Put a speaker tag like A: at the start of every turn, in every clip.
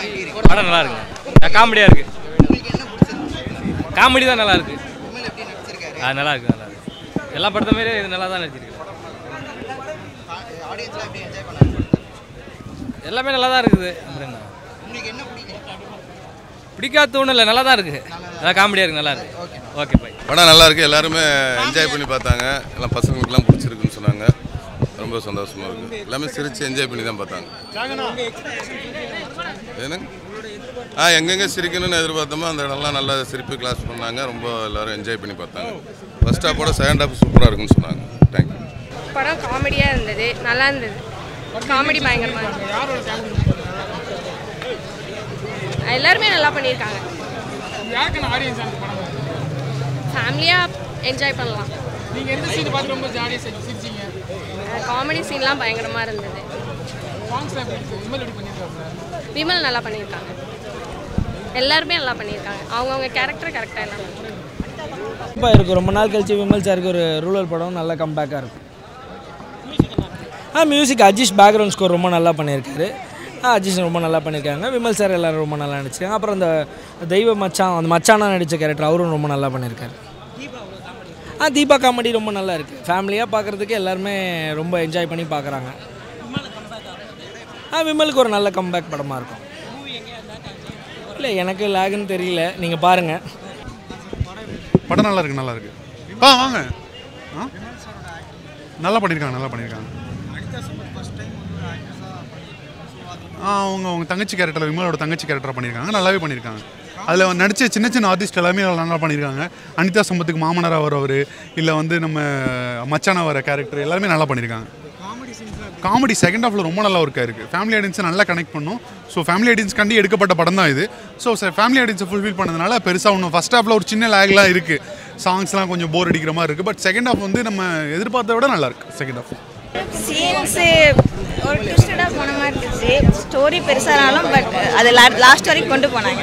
A: எப்படி இருக்கு
B: படம் நல்லா இருக்குங்க காமெடியாக இருக்கு
A: உங்களுக்கு என்ன பிடிச்சிருக்கு
B: காமெடி தான் நல்லா இருக்கு
A: விமல் எப்படி நடிச்சிருக்காரு
B: ஆ நல்லா இருக்கு நல்லா இருக்கு எல்லா படத்தை மாரி இது நல்லா தான் நடிச்சிருக்கு
A: ஆடியன்ஸ்லாம் எப்படி என்ஜாய் பண்ணாங்க
B: எல்லாமே நல்லா தான் இருக்குது அப்புறம் என்ன
A: உங்களுக்கு என்ன பிடிக்கும்
B: பிடிக்காத ஒன்றும் இல்லை நல்லா தான் இருக்குது நல்லா காமெடியாக இருக்கு நல்லா இருக்கு ஓகே பை
C: படம் நல்லா இருக்கு எல்லாருமே என்ஜாய் பண்ணி பார்த்தாங்க எல்லாம் பசங்களுக்குலாம் பிடிச்சிருக்குன்னு சொன்னாங்க ரொம்ப சந்தோஷமா இருக்கு எல்லாமே சிரிச்சு என்ஜாய் பண்ணி தான் பார்த்தாங்க ஏனுங்க ஆ எங்கெங்கே சிரிக்கணும்னு எதிர்பார்த்தோமோ அந்த இடம்லாம் நல்லா சிரிப்பு கிளாஸ் பண்ணாங்க ரொம்ப எல்லாரும் என்ஜாய் பண்ணி பார்த்தாங்க ஃபர்ஸ்ட் ஹாப்போட செகண்ட் ஹாப் சூப்பராக இருக்குன்னு சொன்னாங்க தேங்க்யூ
D: படம் காமெடியாக இருந்தது நல்லா இருந்தது காமெடி பயங்கரமாக இருந்தது எல்லாருமே நல்லா பண்ணியிருக்காங்க
E: யாருக்கான ஆடியன்ஸ் அந்த படம்
D: ஃபேமிலியாக என்ஜாய் பண்ணலாம்
E: நீங்கள் எந்த சீன் பார்த்து ரொம்ப ஜாலியாக சிரிச்சிங்க
D: காமெடி சீன்லாம் பயங்கரமாக இருந்தது
E: சாங்ஸ்லாம் எப்படி இருக்கு விமல் எப்படி பண்ணியிருக்காங்க
D: விமல் நல்லா பண்ணியிருக்காங்க எல்லாருமே நல்லா பண்ணியிருக்காங்க அவங்கவுங்க கேரக்டர் கரெக்டாக எல்லாம்
F: இப்போ இருக்கும் ரொம்ப நாள் கழிச்சு விமல் சாருக்கு ஒரு ரூரல் படம் நல்ல கம்பேக்காக இருக்கும் ஆ மியூசிக் அஜிஷ் பேக்ரவுண்ட் ஸ்கோர் ரொம்ப நல்லா பண்ணியிருக்காரு ஆ அஜிஷ் ரொம்ப நல்லா பண்ணியிருக்காங்க விமல் சார் எல்லாரும் ரொம்ப நல்லா நடிச்சிருக்காங்க அப்புறம் அந்த தெய்வ மச்சான் அந்த மச்சானா நடித்த கேரக்டர் அவரும் ரொம்ப நல்லா பண்ணியிருக்காரு ஆ தீபா காமெடி ரொம்ப நல்லா இருக்குது ஃபேமிலியாக பார்க்குறதுக்கு எல்லாருமே ரொம்ப என்ஜாய் பண்ணி பார்க்குறாங்க ஆ விமலுக்கு ஒரு நல்ல கம்பேக் படமாக இருக்கும் இல்லை எனக்கு லேகுன்னு தெரியல நீங்கள் பாருங்கள்
G: படம் நல்லா இருக்கு நல்லா இருக்கு ஆ வாங்க ஆ நல்லா பண்ணியிருக்காங்க நல்லா பண்ணியிருக்காங்க ஆ அவங்க அவங்க தங்கச்சி கேரக்டர் விமலோட தங்கச்சி கேரக்டர் பண்ணியிருக்காங்க நல்லாவே பண்ணியிருக்காங்க அதில் நடித்த சின்ன சின்ன ஆர்டிஸ்ட் எல்லாமே நல்லா பண்ணியிருக்காங்க அனிதா சம்பத்துக்கு மாமனாராக வரவர் இல்லை வந்து நம்ம மச்சானா வர கேரக்டர் எல்லாருமே நல்லா பண்ணியிருக்காங்க காமெடி செகண்ட் ஹாஃபில் ரொம்ப நல்லா ஒர்க்காக இருக்குது ஃபேமிலி ஆடியன்ஸை நல்லா கனெக்ட் பண்ணும் ஸோ ஃபேமிலி ஆடியன்ஸ் கண்டி எடுக்கப்பட்ட படம் தான் இது ஸோ ஃபேமிலி ஆடியன்ஸை ஃபுல்ஃபில் பண்ணதுனால பெருசாக ஒன்றும் ஃபஸ்ட் ஹாஃபில் ஒரு சின்ன லேக்லாம் இருக்குது சாங்ஸ்லாம் கொஞ்சம் போர் அடிக்கிற மாதிரி இருக்குது பட் செகண்ட் ஹாஃப் வந்து நம்ம எதிர்பார்த்ததை விட நல்லா இருக்கு செகண்ட் ஹாஃப்
H: சீன்ஸு ஒரு ட்விஸ்டடாக போன மாதிரி இருந்துச்சு ஸ்டோரி பெருசானாலும் பட் அது லாஸ்ட் வரைக்கும் கொண்டு போனாங்க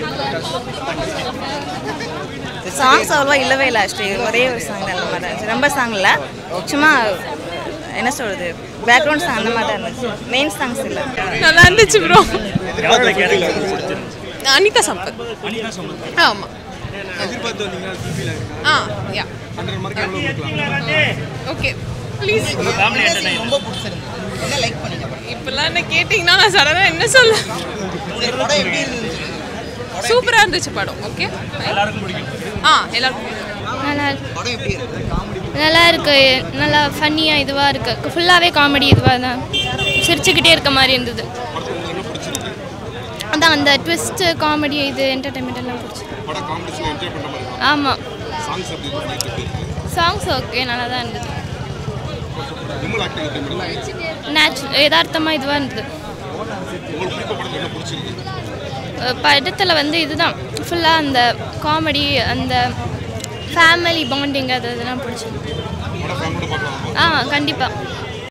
H: சாங்ஸ் அவ்வளோவா இல்லவே இல்லை ஆக்சுவலி ஒரே ஒரு சாங் அந்த மாதிரி தான் இருந்துச்சு ரொம்ப சாங் இல்லை சும்மா என்ன சொல்கிறது பேக்ரவுண்ட் சாங் அந்த மாதிரி தான் இருந்துச்சு மெயின் சாங்ஸ் இல்லை
D: நல்லா இருந்துச்சு ப்ரோ அனிதா சம்பத் ஆமாம் ஆ யா ஓகே ப்ளீஸ்
A: ரொம்ப பிடிச்சிருந்து என்ன லைக் பண்ணீங்க படம்
D: இப்பெல்லாம் என்ன கேட்டிங்கன்னா நான் சடனாக என்ன சொல்ல
A: சரி படம் எப்படி இருந்துச்சு
D: சூப்பராக இருந்துச்சு படம் ஓகே ஆ எல்லாருக்கும்
I: நல்லா
A: படம் எப்படி இருக்கு காமெடி
I: நல்லா இருக்கு நல்லா ஃபன்னியாக இதுவாக இருக்கு ஃபுல்லாகவே காமெடி இதுவாக தான் சிரிச்சுக்கிட்டே இருக்க மாதிரி இருந்தது அதான் அந்த ட்விஸ்ட்டு காமெடி இது என்டர்டைன்மெண்ட் எல்லாம் பிடிச்சி ஆமாம் சாங்ஸ் ஓகே நல்லா தான் இருந்தது நேச்சுரல் யதார்த்தமாக இதுவாக இருந்தது அஹ் படத்தில் வந்து இதுதான் ஃபுல்லாக அந்த காமெடி அந்த ஃபேமிலி பாண்டிங் அது அதெல்லாம் பிடிச்சிருக்கு ஆ கண்டிப்பாக